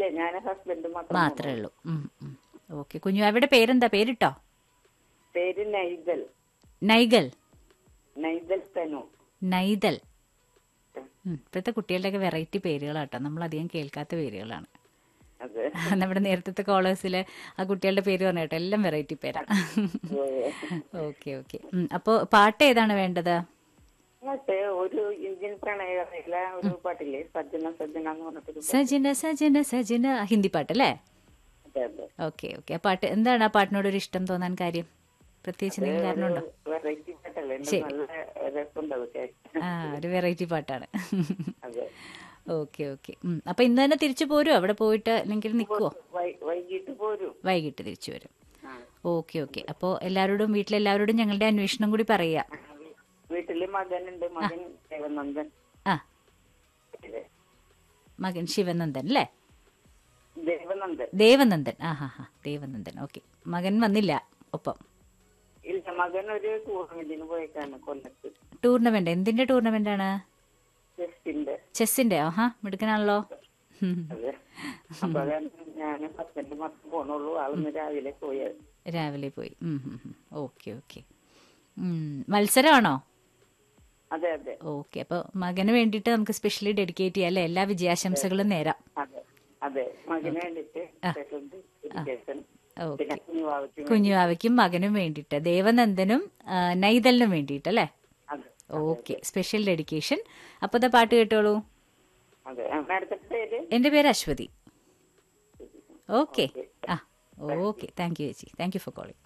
ഇല്ല ഞാൻ ഹസ്ബൻഡ് മാത്രം മാത്രമേ ഉള്ളൂ ഓക്കെ കുഞ്ഞു അവിടെ പേരെന്താ പേരിട്ടോ പേര് നൈദൽ നൈഗൽ നൈദൽ തനു നൈതൽ ഉം, ഇപ്പോഴത്തെ കുട്ടികളുടെയൊക്കെ വെറൈറ്റി പേരുകളാട്ടോ നമ്മൾ അധികം കേൾക്കാത്ത പേരുകളാണ് അതെ നമ്മുടെ നേരത്തെ കോളേഴ്സിലെ ആ കുട്ടികളുടെ പേര് പറഞ്ഞു കേട്ടോ എല്ലാം വെറൈറ്റി പേരാ ഓക്കെ ഓക്കെ അപ്പോൾ പാട്ട് ഏതാണ് വേണ്ടത് മറ്റേ ഒരു ഇന്ത്യൻ പ്രണയകഥയിലെ ഒരു പാട്ടില്ലേ സജ്ജന സജ്ജന എന്ന് പറഞ്ഞിട്ടൊരു പാട്ട്. സജന സജന സജന ഹിന്ദി പാട്ട് അല്ലേ അതെ അതെ ഓക്കെ ഓക്കെ ആ പാട്ട് എന്താണ് ആ പാട്ടിനോട് ഒരു ഇഷ്ടം തോന്നാൻ കാര്യം പ്രത്യേകിച്ച് എന്തെങ്കിലും കാരണമുണ്ടോ വെറൈറ്റി പാട്ടല്ലേ ഉണ്ട്. നല്ല രസമുണ്ട് അത് കേൾക്കാൻ. ആ ഒരു വെറൈറ്റി പാട്ടാണ് അതെ ഓക്കെ ഓക്കെ അപ്പൊ ഇന്ന് തന്നെ തിരിച്ചു പോരുമോ അവിടെ പോയിട്ട് അല്ലെങ്കിൽ നിൽക്കുവോ വൈ- വൈകിട്ട് പോരും വൈകിട്ട് തിരിച്ചു വരും ആ. ഓക്കെ ഓക്കെ അപ്പോൾ എല്ലാവരോടും വീട്ടിലെല്ലാവരോടും ഞങ്ങളുടെ അന്വേഷണം കൂടി പറയാ വീട്ടില് മകനുണ്ട് മകൻ ദേവനന്ദൻ ആ മകൻ ശിവനന്ദൻ അല്ലേ ദേവനന്ദൻ ദേവനന്ദൻ ആ ഹാ ഹാ ദേവനന്ദൻ ഓക്കെ മകൻ വന്നില്ല ഒപ്പം ഇല്ല മകൻ ഒരു ടൂർണമെന്റിന് പോയേക്കാണ് കൊല്ലത്ത് ടൂർണമെന്റ് എന്തിന്റെ ടൂർണമെന്റ് ആണ് ചെസ്സിന്റെ ചെസ്സിന്റെ ആഹാ മിടുക്കനാണല്ലോ ഉം. അതെ അപ്പൊ അതാണ് ഞാൻ ഹസ്ബൻഡ് മാത്രം പോണുള്ളൂ ആളിന്ന് രാവിലെ പോയത് രാവിലെ പോയി ഓക്കെ ഓക്കെ മത്സരമാണോ അതെ അതെ ഓക്കെ അപ്പോൾ മകന് വേണ്ടിയിട്ട് നമുക്ക് സ്പെഷ്യലി ഡെഡിക്കേറ്റ് ചെയ്യാം അല്ലേ എല്ലാ വിജയാശംസകളും നേരാം അതെ അതെ മകന് വേണ്ടിട്ട് special dedication. ഓക്കെ പിന്നെ കുഞ്ഞുവാവയ്ക്കും കുഞ്ഞുവാവയ്ക്കും മകനും വേണ്ടിയിട്ട് ദേവനന്ദനും ആ, നൈതലിനും വേണ്ടിയിട്ട് അല്ലേ അതെ ഓക്കെ സ്പെഷ്യൽ ഡെഡിക്കേഷൻ അപ്പോൾ ഇതാ പാട്ട് കേട്ടോളൂ അതെ മാഡത്തിന്റെ പേര് എൻ്റെ പേര് അശ്വതി ഓക്കെ ആ ഓക്കെ താങ്ക് യു ചേച്ചി താങ്ക് യു ഫോർ കോളിംഗ്